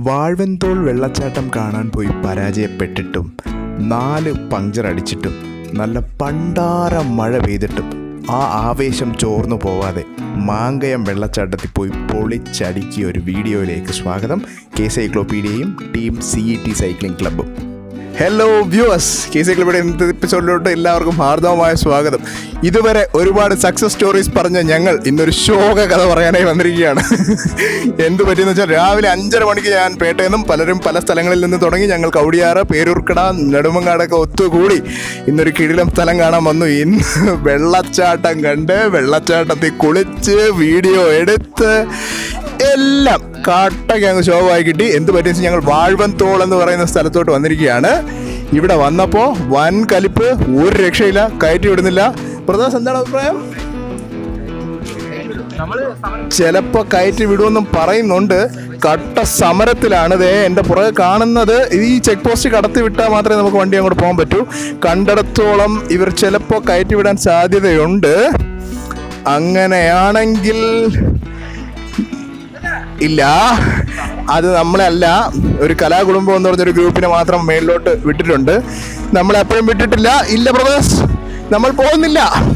വാഴ്വൻതോൾ വെള്ളച്ചാട്ടം കാണാൻ പോയി പരാജയപ്പെട്ടിട്ടും നാല് പങ്ചർ അടിച്ചിട്ടും നല്ല പണ്ടാര മഴ പെയ്തിട്ടും ആ ആവേശം ചോർന്നു പോവാതെ മാങ്കയം വെള്ളച്ചാട്ടത്തിൽ പോയി പൊളിച്ചടുക്കിയ ഒരു വീഡിയോയിലേക്ക് സ്വാഗതം കെ സൈക്ലോപീഡിയയും team C E T cycling ക്ലബ്ബും ഹലോ വ്യൂവേഴ്സ് കെ സൈക്കിൾ ഇവിടെ ഇന്നത്തെ എപ്പിസോഡിലോട്ട് എല്ലാവർക്കും ഹാർദവമായ സ്വാഗതം ഇതുവരെ ഒരുപാട് സക്സസ് സ്റ്റോറീസ് പറഞ്ഞ ഞങ്ങൾ ഇന്നൊരു ശോക കഥ പറയാനായി വന്നിരിക്കുകയാണ് എന്ത് പറ്റിയെന്ന് വെച്ചാൽ രാവിലെ അഞ്ചര മണിക്ക് ഞാൻ പേട്ടയിൽ നിന്നും പലരും പല സ്ഥലങ്ങളിൽ നിന്ന് തുടങ്ങി ഞങ്ങൾ കൗടിയാറ് പേരൂർക്കട നെടുമങ്ങാടൊക്കെ ഒത്തുകൂടി ഇന്നൊരു കിടിലം സ്ഥലം കാണാൻ വന്നു ഇന്ന് വെള്ളച്ചാട്ടം കണ്ട് വെള്ളച്ചാട്ടത്തിൽ കുളിച്ച് വീഡിയോ എടുത്ത് എല്ലാം കാട്ടൊക്കെ അങ്ങ് ശോഭമായി കിട്ടി എന്ത് പറ്റിയെന്ന് ഞങ്ങൾ വാഴ്വൻതോൾ എന്ന് പറയുന്ന സ്ഥലത്തോട്ട് വന്നിരിക്കുകയാണ് ഇവിടെ വന്നപ്പോൾ വൻ കലിപ്പ് ഒരു രക്ഷയില്ല കയറ്റി വിടുന്നില്ല പ്രദാസ് എന്താണ് അഭിപ്രായം ചിലപ്പോൾ കയറ്റി വിടുമെന്നും പറയുന്നുണ്ട് കട്ട സമരത്തിലാണ് ദേ എൻ്റെ പുറകെ കാണുന്നത് ഈ ചെക്ക് പോസ്റ്റ് കടത്തി വിട്ടാൽ മാത്രമേ നമുക്ക് വണ്ടി അങ്ങോട്ട് പോകാൻ പറ്റൂ കണ്ടിടത്തോളം ഇവർ ചിലപ്പോൾ കയറ്റി വിടാൻ സാധ്യതയുണ്ട് അങ്ങനെയാണെങ്കിൽ ഇല്ല അത് നമ്മളെ അല്ല ഒരു കലാകുടുംബം എന്ന് പറഞ്ഞൊരു ഗ്രൂപ്പിനെ മാത്രം മേളിലോട്ട് വിട്ടിട്ടുണ്ട് നമ്മളെ എപ്പോഴും വിട്ടിട്ടില്ല ഇല്ല ബ്രദേഴ്സ് നമ്മൾ പോകുന്നില്ല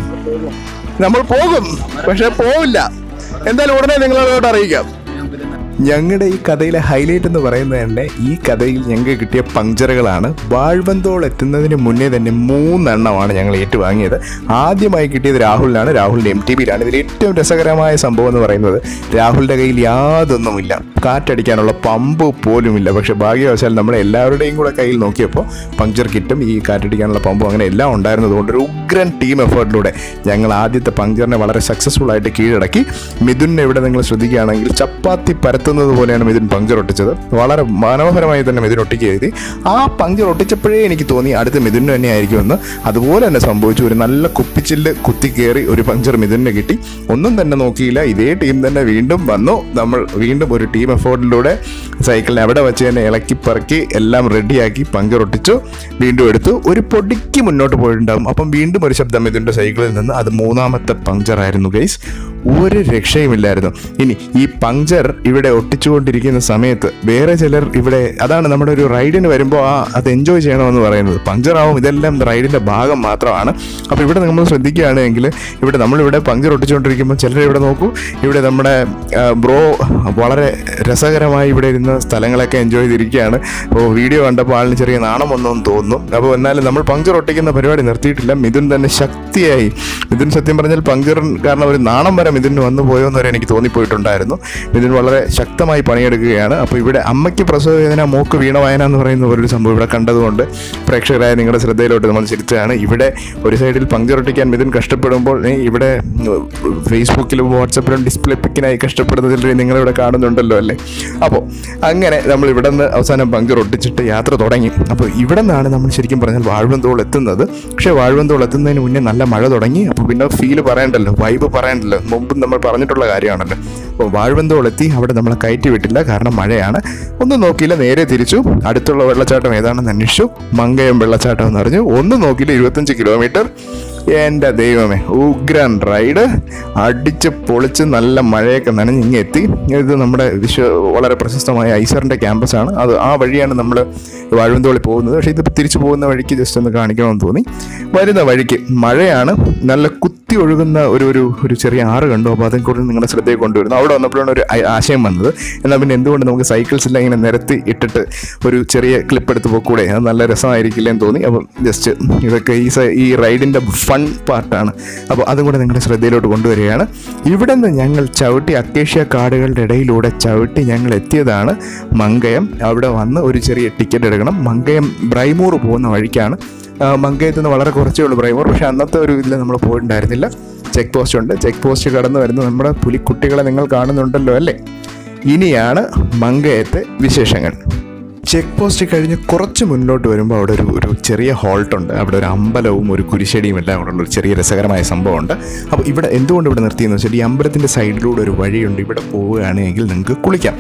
നമ്മൾ പോകും പക്ഷെ പോവില്ല എന്തായാലും ഉടനെ നിങ്ങളോട് അറിയിക്കാം ഞങ്ങളുടെ ഈ കഥയിലെ ഹൈലൈറ്റ് എന്ന് പറയുന്നത് തന്നെ ഈ കഥയിൽ ഞങ്ങൾക്ക് കിട്ടിയ പങ്ചറുകളാണ് വാഴ്വന്തോൾ എത്തുന്നതിന് മുന്നേ തന്നെ മൂന്നെണ്ണമാണ് ഞങ്ങൾ ഏറ്റുവാങ്ങിയത് ആദ്യമായി കിട്ടിയത് രാഹുലിനാണ് രാഹുലിൻ്റെ എം ടി ബിയിലാണ് ഇതിൽ ഏറ്റവും രസകരമായ സംഭവം എന്ന് പറയുന്നത് രാഹുലിൻ്റെ കയ്യിൽ യാതൊന്നുമില്ല കാറ്റടിക്കാനുള്ള പമ്പ് പോലുമില്ല പക്ഷേ ഭാഗ്യവശാൽ നമ്മൾ എല്ലാവരുടെയും കൂടെ കയ്യിൽ നോക്കിയപ്പോൾ പങ്ചർ കിറ്റും ഈ കാറ്റടിക്കാനുള്ള പമ്പും അങ്ങനെ എല്ലാം ഉണ്ടായിരുന്നതുകൊണ്ട് ഒരു ഉഗ്രൻ ടീം എഫേർട്ടിലൂടെ ഞങ്ങൾ ആദ്യത്തെ പങ്ചറിനെ വളരെ സക്സസ്ഫുൾ ആയിട്ട് കീഴടക്കി മിഥുനെ ഇവിടെ നിങ്ങൾ ശ്രദ്ധിക്കുകയാണെങ്കിൽ ചപ്പാത്തി പരത്തുന്നത് പോലെയാണ് മിഥുൻ പങ്ചർ ഒട്ടിച്ചത് വളരെ മനോഹരമായി തന്നെ മിഥുൻ ഒട്ടിക്കുക എഴുതി ആ പങ്ചർ ഒട്ടിച്ചപ്പോഴേ എനിക്ക് തോന്നി അടുത്ത മിഥുന് തന്നെ ആയിരിക്കുമെന്ന് അതുപോലെ തന്നെ സംഭവിച്ചു ഒരു നല്ല കുപ്പിച്ചില്ല് കുത്തി കയറി ഒരു പങ്ചർ മിഥുനെ കിട്ടി ഒന്നും തന്നെ നോക്കിയില്ല ഇതേ ടീം തന്നെ വീണ്ടും വന്നു നമ്മൾ വീണ്ടും ഒരു ടീം എഫോർട്ടിലൂടെ സൈക്കിളിനെ അവിടെ വെച്ച് തന്നെ ഇളക്കി പറക്കി എല്ലാം റെഡിയാക്കി പങ്കർ ഒട്ടിച്ചു വീണ്ടും എടുത്തു ഒരു പൊടിക്ക് മുന്നോട്ട് പോയിട്ടുണ്ടാകും അപ്പം വീണ്ടും ഒരു ശബ്ദം ഇതിൻ്റെ സൈക്കിളിൽ നിന്ന് അത് മൂന്നാമത്തെ പങ്ചർ ആയിരുന്നു ഗൈസ് ഒരു രക്ഷയുമില്ലായിരുന്നു ഇനി ഈ പങ്ചർ ഇവിടെ ഒട്ടിച്ചുകൊണ്ടിരിക്കുന്ന സമയത്ത് വേറെ ചിലർ ഇവിടെ അതാണ് നമ്മുടെ ഒരു റൈഡിന് വരുമ്പോൾ ആ അത് എൻജോയ് ചെയ്യണമെന്ന് പറയുന്നത് പങ്ചർ ആവും ഇതെല്ലാം റൈഡിൻ്റെ ഭാഗം മാത്രമാണ് അപ്പോൾ ഇവിടെ നമ്മൾ ശ്രദ്ധിക്കുകയാണെങ്കിൽ ഇവിടെ നമ്മളിവിടെ പങ്ചർ ഒട്ടിച്ചുകൊണ്ടിരിക്കുമ്പോൾ ചിലർ ഇവിടെ നോക്കൂ ഇവിടെ നമ്മുടെ ബ്രോ വളരെ രസകരമായി ഇവിടെ ഇരുന്ന സ്ഥലങ്ങളൊക്കെ എൻജോയ് ചെയ്തിരിക്കുകയാണ് അപ്പോൾ വീഡിയോ കണ്ടപ്പോൾ ആളിന് ചെറിയ നാണം വന്നെന്ന് തോന്നുന്നു അപ്പോൾ എന്നാലും നമ്മൾ പങ്ചർ ഒട്ടിക്കുന്ന പരിപാടി നിർത്തിയിട്ടില്ല മിഥുൻ തന്നെ ശക്തിയായി മിഥുൻ സത്യം പറഞ്ഞാൽ പങ്ചർ കാരണം ഒരു നാണം വരെ മിഥുന് വന്നു പോയോ എന്ന് വരെ എനിക്ക് തോന്നിപ്പോയിട്ടുണ്ടായിരുന്നു മിഥുൻ വളരെ ശക്തമായി പണിയെടുക്കുകയാണ് അപ്പോൾ ഇവിടെ അമ്മയ്ക്ക് പ്രസവ വേദന മൂക്ക് വീണവായന എന്ന് പറയുന്ന ഒരു സംഭവം ഇവിടെ കണ്ടതുകൊണ്ട് പ്രേക്ഷകരായ നിങ്ങളുടെ ശ്രദ്ധയിലോട്ട് നമ്മൾ ചിരിച്ചതാണ് ഇവിടെ ഒരു സൈഡിൽ പങ്ചർ ഒട്ടിക്കാൻ മിഥുൻ കഷ്ടപ്പെടുമ്പോൾ ഏ, ഇവിടെ ഫേസ്ബുക്കിലും വാട്സപ്പിലും ഡിസ്പ്ലേ പിക്കിനായി കഷ്ടപ്പെടുന്ന ചിലർ നിങ്ങളിവിടെ കാണുന്നുണ്ടല്ലോ അല്ലേ അപ്പോൾ അങ്ങനെ നമ്മൾ ഇവിടെ നിന്ന് അവസാനം പങ്ചർ ഒട്ടിച്ചിട്ട് യാത്ര തുടങ്ങി അപ്പോൾ ഇവിടെ നിന്നാണ് നമ്മൾ ശരിക്കും പറഞ്ഞാൽ വാഴ്വന്തോൾ എത്തുന്നത് പക്ഷേ വാഴ്വന്തോൾ എത്തുന്നതിന് മുന്നേ നല്ല മഴ തുടങ്ങി അപ്പോൾ പിന്നെ ഫീല് പറയണ്ടല്ലോ വൈബ് പറയണ്ടല്ലോ മുമ്പും നമ്മൾ പറഞ്ഞിട്ടുള്ള കാര്യമാണല്ലോ അപ്പോൾ വാഴ്വന്തോൾ എത്തി അവിടെ നമ്മളെ കയറ്റി വിട്ടില്ല കാരണം മഴയാണ് ഒന്നും നോക്കിയില്ല നേരെ തിരിച്ചു അടുത്തുള്ള വെള്ളച്ചാട്ടം ഏതാണെന്ന് അന്വേഷിച്ചു മങ്കയം വെള്ളച്ചാട്ടം എന്ന് പറഞ്ഞു ഒന്നും നോക്കിയില്ല ഇരുപത്തഞ്ച് കിലോമീറ്റർ എൻ്റെ ദൈവമേ ഉഗ്രൻ റൈഡ് അടിച്ച് പൊളിച്ച് നല്ല മഴയൊക്കെ നനഞ്ഞ് ഇങ്ങ് എത്തി ഇത് നമ്മുടെ വിശ്വ വളരെ പ്രശസ്തമായ ഐസറിൻ്റെ ക്യാമ്പസാണ് അത് ആ വഴിയാണ് നമ്മൾ വാഴുന്തോളി പോകുന്നത് പക്ഷേ ഇത് തിരിച്ചു പോകുന്ന വഴിക്ക് ജസ്റ്റ് ഒന്ന് കാണിക്കണമെന്ന് തോന്നി വരുന്ന വഴിക്ക് മഴയാണ് നല്ല കുത്തി ഒഴുകുന്ന ഒരു ഒരു ഒരു ചെറിയ ആറ് കണ്ടു അപ്പോൾ അതും കൂടി നിങ്ങളുടെ ശ്രദ്ധയിൽ കൊണ്ടുവരുന്നു അവിടെ വന്നപ്പോഴാണ് ഒരു ആ- ആശയം വന്നത് എന്നാൽ പിന്നെ എന്തുകൊണ്ട് നമുക്ക് സൈക്കിൾസ് എല്ലാം ഇങ്ങനെ നിരത്തി ഇട്ടിട്ട് ഒരു ചെറിയ ക്ലിപ്പ് എടുത്ത് പോക്കൂടെ അത് നല്ല രസമായിരിക്കില്ല എന്ന് തോന്നി അപ്പം ജസ്റ്റ് ഇതൊക്കെ ഈ സ- ഈ റൈഡിൻ്റെ ഫൺ പാർട്ടാണ് അപ്പോൾ അതും കൂടെ നിങ്ങളുടെ ശ്രദ്ധയിലോട്ട് കൊണ്ടുവരികയാണ് ഇവിടെ നിന്ന് ഞങ്ങൾ ചവിട്ടി അക്കേഷ്യ കാടുകളുടെ ഇടയിലൂടെ ചവിട്ടി ഞങ്ങൾ എത്തിയതാണ് മങ്കയം അവിടെ വന്ന് ഒരു ചെറിയ ടിക്കറ്റ് എടുക്കണം മങ്കയം ബ്രൈമൂർ പോകുന്ന വഴിക്കാണ് ആ, മങ്കയത്ത് നിന്ന് വളരെ കുറച്ചേ ഉള്ളൂ ബ്രൈമൂർ പക്ഷേ അന്നത്തെ ഒരു ഇതിൽ നമ്മൾ പോയിട്ടുണ്ടായിരുന്നില്ല ചെക്ക് പോസ്റ്റ് ഉണ്ട് ചെക്ക് പോസ്റ്റ് കടന്നു വരുന്ന നമ്മുടെ പുലിക്കുട്ടികളെ നിങ്ങൾ കാണുന്നുണ്ടല്ലോ അല്ലേ ഇനിയാണ് മങ്കയത്തെ വിശേഷങ്ങൾ ചെക്ക് പോസ്റ്റ് കഴിഞ്ഞ് കുറച്ച് മുന്നോട്ട് വരുമ്പോൾ അവിടെ ഒരു ഒരു ചെറിയ ഹോൾട്ടുണ്ട് അവിടെ ഒരു അമ്പലവും ഒരു കുരിശടിയും എല്ലാം കൂടെ ഉള്ള ഒരു ചെറിയ രസകരമായ സംഭവമുണ്ട് അപ്പോൾ ഇവിടെ എന്തുകൊണ്ട് ഇവിടെ നിർത്തിയെന്ന് വെച്ചാൽ ഈ അമ്പലത്തിൻ്റെ സൈഡിലൂടെ ഒരു വഴിയുണ്ട് ഇവിടെ പോവുകയാണെങ്കിൽ നിങ്ങൾക്ക് കുളിക്കാം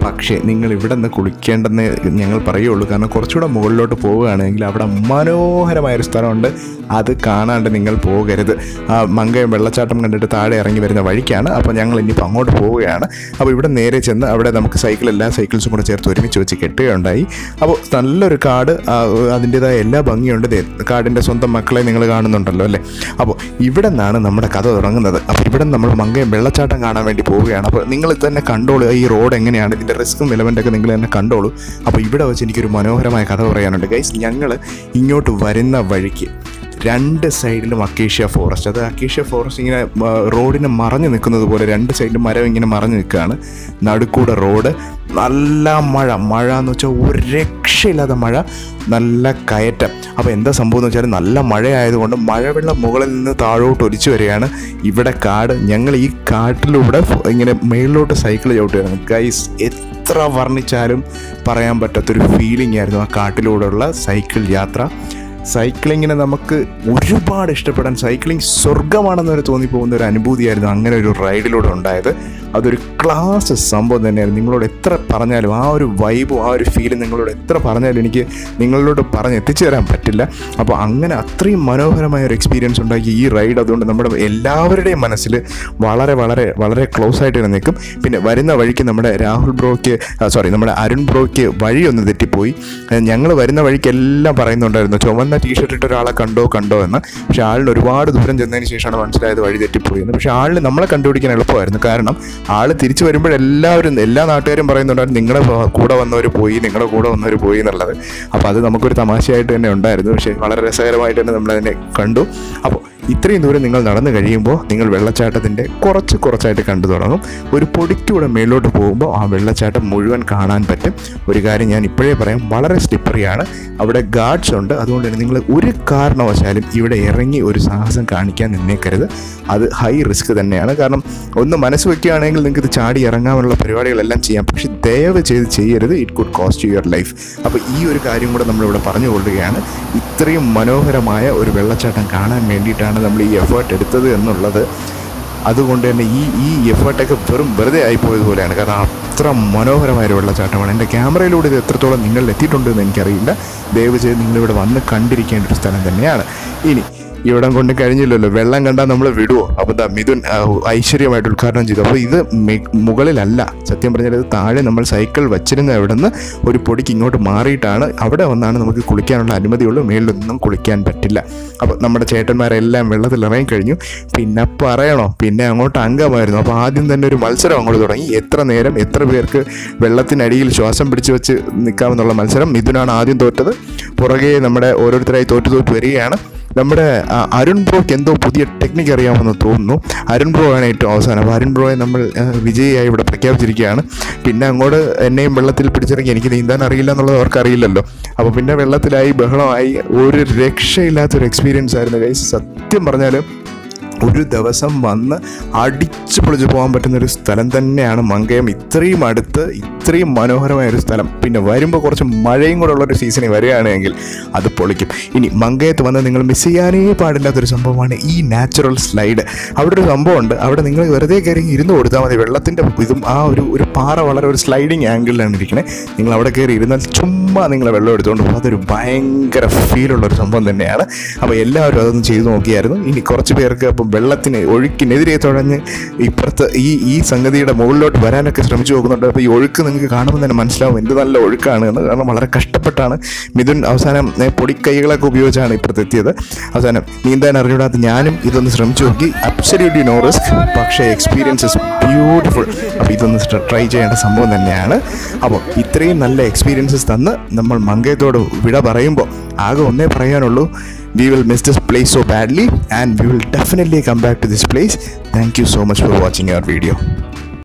പക്ഷേ നിങ്ങൾ ഇവിടെ നിന്ന് കുളിക്കേണ്ടെന്ന് ഞങ്ങൾ പറയുള്ളൂ കാരണം കുറച്ചുകൂടെ മുകളിലോട്ട് പോവുകയാണെങ്കിൽ അവിടെ മനോഹരമായൊരു സ്ഥലമുണ്ട് അത് കാണാണ്ട് നിങ്ങൾ പോകരുത് ആ മങ്കയം വെള്ളച്ചാട്ടം കണ്ടിട്ട് താഴെ ഇറങ്ങി വരുന്ന വഴിക്കാണ് അപ്പോൾ ഞങ്ങൾ ഇനിയിപ്പോൾ അങ്ങോട്ട് പോവുകയാണ് അപ്പോൾ ഇവിടെ നേരെ ചെന്ന് അവിടെ നമുക്ക് സൈക്കിൾ എല്ലാ സൈക്കിൾസും കൂടെ ചേർത്ത് ഒരുമിച്ച് വെച്ച് കെട്ടുകയുണ്ടായി അപ്പോൾ നല്ലൊരു കാട് ആ, അതിൻ്റെതായ എല്ലാ ഭംഗിയുണ്ട് ദേ, കാടിൻ്റെ സ്വന്തം മക്കളെ നിങ്ങൾ കാണുന്നുണ്ടല്ലോ അല്ലേ അപ്പോൾ ഇവിടെ നിന്നാണ് നമ്മുടെ കഥ തുടങ്ങുന്നത് അപ്പോൾ ഇവിടെ നമ്മൾ മങ്കയം വെള്ളച്ചാട്ടം കാണാൻ വേണ്ടി പോവുകയാണ് അപ്പോൾ നിങ്ങൾ തന്നെ കണ്ടോളൂ ഈ റോഡ് എങ്ങനെയാണ് ഇതിൻ്റെ റിസ്ക്കും നിലവൻ്റെയൊക്കെ നിങ്ങൾ തന്നെ കണ്ടോളൂ അപ്പോൾ ഇവിടെ വെച്ച് എനിക്കൊരു മനോഹരമായ കഥ പറയാനുണ്ട് ഗൈസ് ഞങ്ങൾ ഇങ്ങോട്ട് വരുന്ന വഴിക്ക് രണ്ട് സൈഡിലും അക്കേഷ്യ ഫോറസ്റ്റ് അത് അക്കേഷ്യ ഫോറസ്റ്റ് ഇങ്ങനെ ആ, റോഡിന് മറഞ്ഞു നിൽക്കുന്നത് പോലെ രണ്ട് സൈഡിലും മരം ഇങ്ങനെ മറഞ്ഞു നിൽക്കുകയാണ് നടുക്കൂടെ റോഡ് നല്ല മഴ മഴ എന്ന് വെച്ചാൽ ഒരു രക്ഷയില്ലാത്ത മഴ നല്ല കയറ്റം അപ്പോൾ എന്താ സംഭവം എന്ന് വെച്ചാൽ നല്ല മഴയായതുകൊണ്ട് മഴവെള്ളം മുകളിൽ നിന്ന് താഴോട്ട് ഒലിച്ചു വരികയാണ് ഇവിടെ കാട് ഞങ്ങൾ ഈ കാട്ടിലൂടെ ഫ- ഇങ്ങനെ മേളിലോട്ട് സൈക്കിൾ ചവിട്ടുകയാണ് ഗൈസ് എത്ര വർണ്ണിച്ചാലും പറയാൻ പറ്റാത്തൊരു ഫീലിംഗ് ആയിരുന്നു ആ കാട്ടിലൂടെയുള്ള സൈക്കിൾ യാത്ര സൈക്ലിങ്ങിനെ നമുക്ക് ഒരുപാട് ഇഷ്ടപ്പെടാൻ സൈക്ലിംഗ് സ്വർഗമാണെന്ന് വരെ തോന്നിപ്പോകുന്ന ഒരു അനുഭൂതിയായിരുന്നു അങ്ങനെ ഒരു റൈഡിലൂടെ ഉണ്ടായത് അതൊരു ക്ലാസ് സംഭവം തന്നെയായിരുന്നു നിങ്ങളോട് എത്ര പറഞ്ഞാലും ആ ഒരു വൈബും ആ ഒരു ഫീലും നിങ്ങളോട് എത്ര പറഞ്ഞാലും എനിക്ക് നിങ്ങളോട് പറഞ്ഞ് എത്തിച്ചു തരാൻ പറ്റില്ല അപ്പോൾ അങ്ങനെ അത്രയും മനോഹരമായ ഒരു എക്സ്പീരിയൻസ് ഉണ്ടാക്കി ഈ റൈഡ് അതുകൊണ്ട് നമ്മുടെ എല്ലാവരുടെയും മനസ്സിൽ വളരെ വളരെ വളരെ ക്ലോസ് ആയിട്ട് തന്നെ നിൽക്കും പിന്നെ വരുന്ന വഴിക്ക് നമ്മുടെ രാഹുൽ ബ്രോയ്ക്ക് സോറി നമ്മുടെ അരുൺ ബ്രോയ്ക്ക് വഴി ഒന്ന് തെറ്റിപ്പോയി ഞങ്ങൾ വരുന്ന വഴിക്ക് എല്ലാം പറയുന്നുണ്ടായിരുന്നു ചുവന്ന ടീഷർട്ട് ഇട്ട ഒരാളെ കണ്ടോ കണ്ടോ എന്ന് പക്ഷേ ആളിന് ഒരുപാട് ദൂരം ചെന്നതിന് ശേഷമാണ് മനസ്സിലായത് വഴി തെറ്റിപ്പോയി എന്ന് പക്ഷേ ആളിന് നമ്മളെ കണ്ടുപിടിക്കാൻ എളുപ്പമായിരുന്നു കാരണം ആൾ തിരിച്ചു വരുമ്പോഴെല്ലാവരും എല്ലാ നാട്ടുകാരും പറയുന്നുണ്ടായിരുന്നു നിങ്ങളുടെ കൂടെ വന്നവർ പോയി നിങ്ങളുടെ കൂടെ വന്നവർ പോയി എന്നുള്ളത് അപ്പോൾ അത് നമുക്കൊരു തമാശയായിട്ട് തന്നെ ഉണ്ടായിരുന്നു പക്ഷേ വളരെ രസകരമായിട്ട് തന്നെ നമ്മളതിനെ കണ്ടു അപ്പോൾ ഇത്രയും ദൂരം നിങ്ങൾ നടന്നു കഴിയുമ്പോൾ നിങ്ങൾ വെള്ളച്ചാട്ടത്തിൻ്റെ കുറച്ച് കുറച്ചായിട്ട് കണ്ടു തുടങ്ങും ഒരു പൊടിക്കൂടെ മേലോട്ട് പോകുമ്പോൾ ആ വെള്ളച്ചാട്ടം മുഴുവൻ കാണാൻ പറ്റും ഒരു കാര്യം ഞാൻ ഇപ്പോഴേ പറയാം വളരെ സ്ലിപ്പറിയാണ് അവിടെ ഗാർഡ്സ് ഉണ്ട് അതുകൊണ്ട് തന്നെ നിങ്ങൾ ഒരു കാരണവശാലും ഇവിടെ ഇറങ്ങി ഒരു സാഹസം കാണിക്കാൻ നിന്നേക്കരുത് അത് ഹൈ റിസ്ക് തന്നെയാണ് കാരണം ഒന്ന് മനസ്സ് വെക്കുകയാണെങ്കിൽ നിങ്ങൾക്ക് ഇത് ചാടി ഇറങ്ങാനുള്ള പരിപാടികളെല്ലാം ചെയ്യാം പക്ഷെ ദയവ് ചെയ്ത് ചെയ്യരുത് it could cost your life അപ്പോൾ ഈ ഒരു കാര്യം കൂടെ നമ്മളിവിടെ പറഞ്ഞു കൊള്ളുകയാണ് ഇത്രയും മനോഹരമായ ഒരു വെള്ളച്ചാട്ടം കാണാൻ വേണ്ടിയിട്ടാണ് നമ്മൾ ഈ എഫേർട്ട് എടുത്തത് എന്നുള്ളത് അതുകൊണ്ട് തന്നെ ഈ ഈ എഫേർട്ടൊക്കെ വെറും വെറുതെ ആയിപ്പോയതുപോലെയാണ് കാരണം അത്ര മനോഹരമായ ഒരു വെള്ളച്ചാട്ടമാണ് എൻ്റെ ക്യാമറയിലൂടെ ഇത് എത്രത്തോളം നിങ്ങളിൽ എത്തിയിട്ടുണ്ടെന്ന് എനിക്കറിയില്ല ദയവ് ചെയ്ത് നിങ്ങളിവിടെ വന്ന് കണ്ടിരിക്കേണ്ട ഒരു സ്ഥലം തന്നെയാണ് ഇനി ഇവിടം കൊണ്ട് കഴിഞ്ഞില്ലല്ലോ വെള്ളം കണ്ടാൽ നമ്മൾ വിടുവോ അപ്പോൾ ദാ മിഥുൻ ആ, ഐശ്വര്യമായിട്ട് ഉദ്ഘാടനം ചെയ്തു അപ്പോൾ ഇത് മെ- മുകളിലല്ല സത്യം പറഞ്ഞാൽ ഇത് താഴെ നമ്മൾ സൈക്കിൾ വച്ചിരുന്ന അവിടെ നിന്ന് ഒരു പൊടിക്ക് ഇങ്ങോട്ട് മാറിയിട്ടാണ് അവിടെ വന്നാണ് നമുക്ക് കുളിക്കാനുള്ള അനുമതിയുള്ളൂ മേളിലൊന്നും കുളിക്കാൻ പറ്റില്ല അപ്പോൾ നമ്മുടെ ചേട്ടന്മാരെല്ലാം വെള്ളത്തിൽ ഇറങ്ങി കഴിഞ്ഞു പിന്നെ പറയണോ പിന്നെ അങ്ങോട്ട് അംഗമായിരുന്നു അപ്പോൾ ആദ്യം തന്നെ ഒരു മത്സരം അങ്ങോട്ട് തുടങ്ങി എത്ര നേരം എത്ര പേർക്ക് വെള്ളത്തിനടിയിൽ ശ്വാസം പിടിച്ചു വെച്ച് നിൽക്കാമെന്നുള്ള മത്സരം മിഥുനാണ് ആദ്യം തോറ്റത് പുറകെ നമ്മുടെ ഓരോരുത്തരായി തോറ്റു തോറ്റു വരികയാണ് നമ്മുടെ ആ, അരുൺ ബ്രോയ്ക്ക് എന്തോ പുതിയ ടെക്നിക്ക് അറിയാമെന്ന് തോന്നുന്നു അരുൺ ബ്രോ ആണ് ഏറ്റവും അവസാനം അപ്പോൾ അരുൺ ബ്രോയെ നമ്മൾ ആ, വിജയിയായി ഇവിടെ പ്രഖ്യാപിച്ചിരിക്കുകയാണ് പിന്നെ അങ്ങോട്ട് എന്നെയും വെള്ളത്തിൽ പിടിച്ചിറങ്ങി എനിക്ക് നീന്താൻ അറിയില്ല എന്നുള്ളത് അവർക്ക് അറിയില്ലല്ലോ അപ്പോൾ പിന്നെ വെള്ളത്തിലായി ബഹളമായി ഒരു രക്ഷയില്ലാത്തൊരു എക്സ്പീരിയൻസ് ആയിരുന്നു ഗൈസ് സത്യം പറഞ്ഞാൽ ഒരു ദിവസം വന്ന് അടിച്ചു പൊളിച്ച് പോകാൻ പറ്റുന്ന ഒരു സ്ഥലം തന്നെയാണ് മങ്കയം ഇത്രയും അടുത്ത് ഇത്രയും മനോഹരമായ ഒരു സ്ഥലം പിന്നെ വരുമ്പോൾ കുറച്ച് മഴയും കൂടെ ഉള്ള ഒരു സീസണിൽ വരികയാണെങ്കിൽ അത് പൊളിക്കും ഇനി മങ്കയത്ത് വന്ന് നിങ്ങൾ മിസ് ചെയ്യാനേ പാടില്ലാത്തൊരു സംഭവമാണ് ഈ നാച്ചുറൽ സ്ലൈഡ് അവിടെ ഒരു സംഭവമുണ്ട് അവിടെ നിങ്ങൾ വെറുതെ കയറി ഇരുന്ന് കൊടുത്താൽ മതി വെള്ളത്തിൻ്റെ ഇതും ആ ഒരു ഒരു പാറ വളരെ ഒരു സ്ലൈഡിങ് ആംഗിളിലാണ് ഇരിക്കണേ നിങ്ങൾ അവിടെ കയറി ഇരുന്നാൽ ചുമ്മാ നിങ്ങൾ വെള്ളം എടുത്തുകൊണ്ട് പോകും അതൊരു ഭയങ്കര ഫീലുള്ള ഒരു സംഭവം തന്നെയാണ് അപ്പോൾ എല്ലാവരും അതൊന്ന് ചെയ്തു നോക്കിയായിരുന്നു ഇനി കുറച്ച് പേർക്ക് അപ്പം വെള്ളത്തിന് ഒഴുക്കിനെതിരെ തുഴഞ്ഞ് ഇപ്പുറത്ത് ഈ ഈ സംഗതിയുടെ മുകളിലോട്ട് വരാനൊക്കെ ശ്രമിച്ചു നോക്കുന്നുണ്ട് അപ്പോൾ ഈ ഒഴുക്ക് നിങ്ങൾക്ക് കാണുമ്പോൾ തന്നെ മനസ്സിലാവും എന്ത് നല്ല ഒഴുക്കാണ് എന്ന് കാരണം വളരെ കഷ്ടപ്പെട്ടാണ് മിഥുൻ അവസാനം ഏ, പൊടിക്കൈകളൊക്കെ ഉപയോഗിച്ചാണ് ഇപ്പുറത്ത് എത്തിയത് അവസാനം നീന്താൻ അറിഞ്ഞൂടാത്ത ഞാനും ഇതൊന്ന് ശ്രമിച്ചു നോക്കി അബ്സല്യൂട്ട്ലി നോ റിസ്ക് പക്ഷേ എക്സ്പീരിയൻസ് ഇസ് ബ്യൂട്ടിഫുൾ അപ്പോൾ ഇതൊന്ന് ട്രൈ ചെയ്യേണ്ട സംഭവം തന്നെയാണ് അപ്പോൾ ഇത്രയും നല്ല എക്സ്പീരിയൻസസ് തന്ന് നമ്മൾ മങ്കയത്തോട് വിട പറയുമ്പോൾ ആകെ ഒന്നേ പറയാനുള്ളൂ we will miss this place so badly and we will definitely come back to this place thank you so much for watching our video